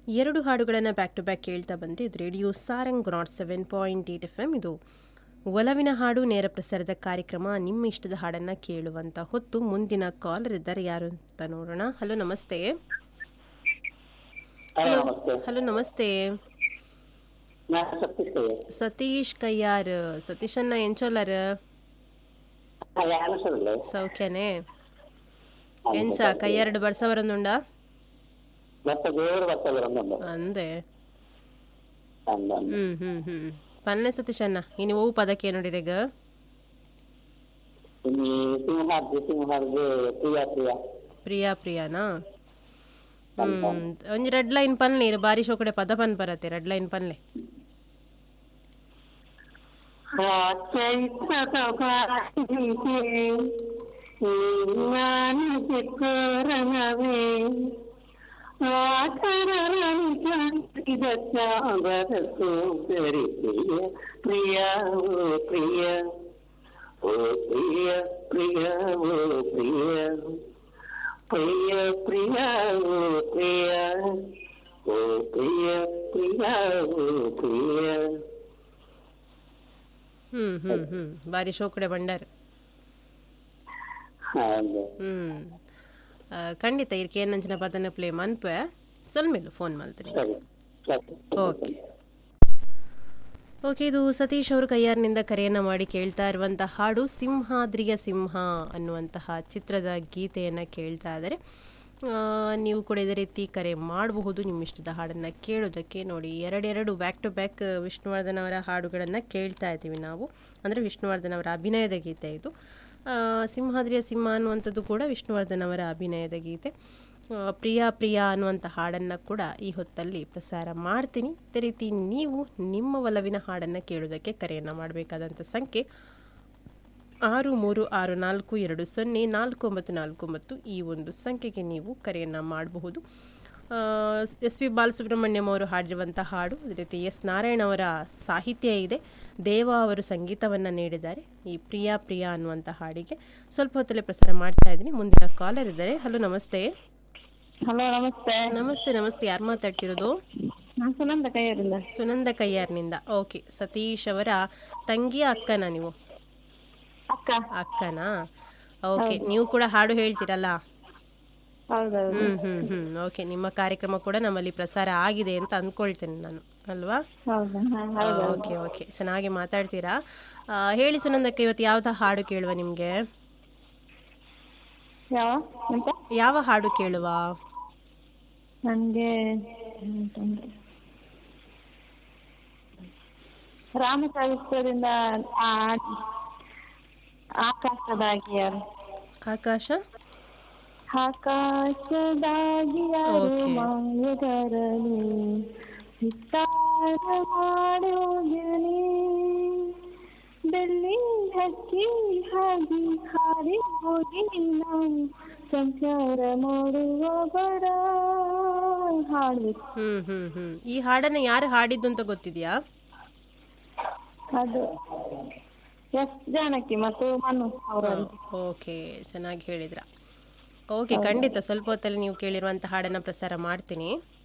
ಎರಡು ಹಾಡುಗಳನ್ನು back to back ಕೇಳ್ತಾ ಬಂದರೆ ಇದು radio Sarang nought seven point eight F M ಇದು ಒಲವಿನ ಹಾಡು ನೇರ ಪ್ರಸಾರದ ಕಾರ್ಯಕ್ರಮ ನಿಮ್ಮ ಇಷ್ಟದ ಹಾಡನ್ನು ಕೇಳುವಂಥ ಹೊತ್ತು ಮುಂದಿನ ಕಾಲರ್ ಇದ್ದಾರೆ ಯಾರು ಅಂತ ನೋಡೋಣ ಹಲೋ ನಮಸ್ತೆ ಹಲೋ ನಮಸ್ತೆ ಹಲೋ ನಮಸ್ತೆ ನಾನು ಸತೀಶ್ ಕೈಯ ಸತೀಶ್ ಕಯ್ಯಾರ್ ಸತೀಶನ್ನ ಎಂಚೋಲರ್ ಅನಿಸೋದಿಲ್ಲ ಸೌಖ್ಯನೇ ಎಂಚ ಕೈಯಾರ್ಡ್ ಬಡ್ಸವರೊಂದುಂಡ ಮತ್ತೆ ದೇವರು ಬರ್ತದೆ ಒಂದೊಂದು ಅಂದೆ ಅಂದಂದು ಹ್ಮ್ ಹ್ಮ್ ಹ್ಮ್ ಪನ್ನೆ ಸತೀಶನ್ನ ಇನ್ನು ಓವು ಪದಕ್ಕೆ ನೋಡಿರೆಗ ಇನ್ನು ಸಿಂಹಾರ್ಜಿ ಸಿಂಹಾರ್ಜಿ ಪ್ರಿಯ ಪ್ರಿಯ ಪ್ರಿಯಾ ಪ್ರಿಯಾನಾ ಹ್ಮ್ ಒಂಜಿ ರೆಡ್ ಲೈನ್ ಪನ್ಲೆ ಇರು ಬಾರಿ ಶೋಕಡೆ ಪದ ಪನ್ ಬರತ್ತೆ ರೆಡ್ ಲೈನ್ ಪನ್ಲೆ ಚೈತ್ರದ ಬಾಯಿಗೆ ನಾನು ಚಿಕ್ಕೂರನವೇ ಆಕರರನ್ನು ಕಾಣಿಸಿದ ಚಾಮರ ಸುಂದರಿ ಪ್ರಿಯ ಪ್ರಿಯ ಓ ಪ್ರಿಯ ಪ್ರಿಯ ಓ ಪ್ರಿಯ ಪ್ರಿಯ ಪ್ರಿಯ ಓ ಪ್ರಿಯ ಓ ಪ್ರಿಯ ಪ್ರಿಯ ಓ ಪ್ರಿಯ ಹ್ಮ್ ಹ್ಮ್ ಹ್ಮ್ ಬಾರಿ ಶೋಕಡೆ ಬಂಡಾರ ಹೌದು ಹ್ಮ್ ಆ, ಖಂಡಿತ ಇದಕ್ಕೆ ಏನಂಚಿನ ಪದನ ಪ್ಲೇ ಮನ್ಪೆ ಸೊಲ್ಮೇಲು ಫೋನ್ ಮಾಡ್ತೀನಿ ಸರಿ ಸರಿ ಓಕೆ ಓಕೆ ಇದು ಸತೀಶ್ ಅವರು ಕೈಯಾರಿನಿಂದ ಕರೆಯನ್ನು ಮಾಡಿ ಕೇಳ್ತಾ ಇರುವಂಥ ಹಾಡು ಸಿಂಹಾದ್ರಿಯ ಸಿಂಹ ಅನ್ನುವಂತಹ ಚಿತ್ರದ ಗೀತೆಯನ್ನು ಕೇಳ್ತಾ ಇದ್ದಾರೆ ಆ, ನೀವು ಕೂಡ ಇದೇ ರೀತಿ ಕರೆ ಮಾಡಬಹುದು ನಿಮ್ಮ ಇಷ್ಟದ ಹಾಡನ್ನು ಕೇಳೋದಕ್ಕೆ ನೋಡಿ ಎರಡೆರಡು ಬ್ಯಾಕ್ ಟು ಬ್ಯಾಕ್ ವಿಷ್ಣುವರ್ಧನ್ ಅವರ ಹಾಡುಗಳನ್ನು ಕೇಳ್ತಾ ಇದ್ದೀವಿ ನಾವು ಅಂದರೆ ವಿಷ್ಣುವರ್ಧನ್ ಅವರ ಅಭಿನಯದ ಗೀತೆ ಇದು ಆ, ಸಿಂಹಾದ್ರಿಯ ಸಿಂಹ ಅನ್ನುವಂಥದ್ದು ಕೂಡ ವಿಷ್ಣುವರ್ಧನ್ ಅವರ ಅಭಿನಯದ ಗೀತೆ ಆ, ಪ್ರಿಯಾ ಪ್ರಿಯಾ ಅನ್ನುವಂಥ ಹಾಡನ್ನು ಕೂಡ ಈ ಹೊತ್ತಲ್ಲಿ ಪ್ರಸಾರ ಮಾಡ್ತೀನಿ ಅದೇ ರೀತಿ ನೀವು ನಿಮ್ಮ ಒಲವಿನ ಹಾಡನ್ನು ಕೇಳೋದಕ್ಕೆ ಕರೆಯನ್ನು ಮಾಡಬೇಕಾದಂಥ ಸಂಖ್ಯೆ ಆರು ಮೂರು ಆರು ನಾಲ್ಕು ಎರಡು ಸೊನ್ನೆ ನಾಲ್ಕು ಒಂಬತ್ತು ನಾಲ್ಕು ಒಂಬತ್ತು ಈ ಒಂದು ಸಂಖ್ಯೆಗೆ ನೀವು ಕರೆಯನ್ನು ಮಾಡಬಹುದು ಎಸ್ ವಿ ಬಾಲಸುಬ್ರಹ್ಮಣ್ಯಂ ಅವರು ಹಾಡಿರುವಂಥ ಹಾಡು ಅದೇ ರೀತಿ ಎಸ್ ನಾರಾಯಣ ಅವರ ಸಾಹಿತ್ಯ ಇದೆ ದೇವ ಅವರು ಸಂಗೀತವನ್ನು ನೀಡಿದ್ದಾರೆ ಈ ಪ್ರಿಯಾ ಪ್ರಿಯಾ ಅನ್ನುವಂಥ ಹಾಡಿಗೆ ಸ್ವಲ್ಪ ಹೊತ್ತಲ್ಲೇ ಪ್ರಸಾರ ಮಾಡ್ತಾ ಇದ್ದೀನಿ ಮುಂದಿನ ಕಾಲರ್ ಇದ್ದಾರೆ ಹಲೋ ನಮಸ್ತೆ ಹಲೋ ನಮಸ್ತೆ ನಮಸ್ತೆ ನಮಸ್ತೆ ಯಾರು ಮಾತಾಡ್ತಿರೋದು ನಾನು ಸುನಂದ ಕೈಯರಿಂದ ಸುನಂದ ಕಯ್ಯಾರ್ನಿಂದ ಓಕೆ ಸತೀಶ್ ಅವರ ತಂಗಿಯ ಅಕ್ಕನ ನೀವು ಅಕ್ಕ ಅಕ್ಕನಾ ಓಕೆ ನೀವು ಕೂಡ ಹಾಡು ಹೇಳ್ತೀರಲ್ಲ ಹೌದೌದು ಹ್ಮ್ ಹ್ಮ್ ಹ್ಮ್ ಓಕೆ ನಿಮ್ಮ ಕಾರ್ಯಕ್ರಮ ಕೂಡ ನಮ್ಮಲ್ಲಿ ಪ್ರಸಾರ ಆಗಿದೆ ಅಂತ ಅಂದ್ಕೊಳ್ತೇನೆ ನಾನು ಅಲ್ವಾ ಹೌದಾ ಹಾ, ಓಕೆ ಓಕೆ ಚೆನ್ನಾಗಿ ಮಾತಾಡ್ತೀರಾ ಆ, ಹೇಳಿ ಸುನಂದಕ್ಕೆ ಇವತ್ತು ಯಾವ್ದು ಹಾಡು ಕೇಳುವ ನಿಮಗೆ ಯಾವ ಎಂತ ಯಾವ ಹಾಡು ಕೇಳುವ ನನ್ಗೆ ಎಂತಂದ್ರೆ, ರಾಮ ಸಾಹಿತ್ಯದಿಂದ ಆ- ಆಕಾಶದಾಗಿ ಯಾರು ಆಕಾಶ ಆಕಾಶದಾಗಿ ಯಾರು Okay. ಮಾಯದರಲು ಚಿತ್ತಾರ ಮಾಡೋಗನೆ ಬೆಳ್ಳಿ ಹಕ್ಕಿ ಹಾಗೆ ಹಾರಿ ಹೋಗಿ ನಾವು ಸಂಚಾರ ಮಾಡುವ ಬರ ಹಾಡ್ಬೇಕು ಹ್ಮ್ ಹ್ಮ್ ಹ್ಮ್ ಈ ಹಾಡನ್ನ ಯಾರು ಹಾಡಿದ್ದು ಅಂತ ಗೊತ್ತಿದ್ಯಾ ಅದು ಎಸ್ ಜಾನಕಿ ಮತ್ತು ಮನು ಅವರಲ್ಲಿ ಓಕೆ ಚೆನ್ನಾಗಿ ಹೇಳಿದ್ರ ಓಕೆ ಖಂಡಿತ ಸ್ವಲ್ಪ ಹೊತ್ತಲ್ಲಿ ನೀವು ಕೇಳಿರುವಂಥ ಹಾಡನ್ನು ಪ್ರಸಾರ ಮಾಡ್ತೀನಿ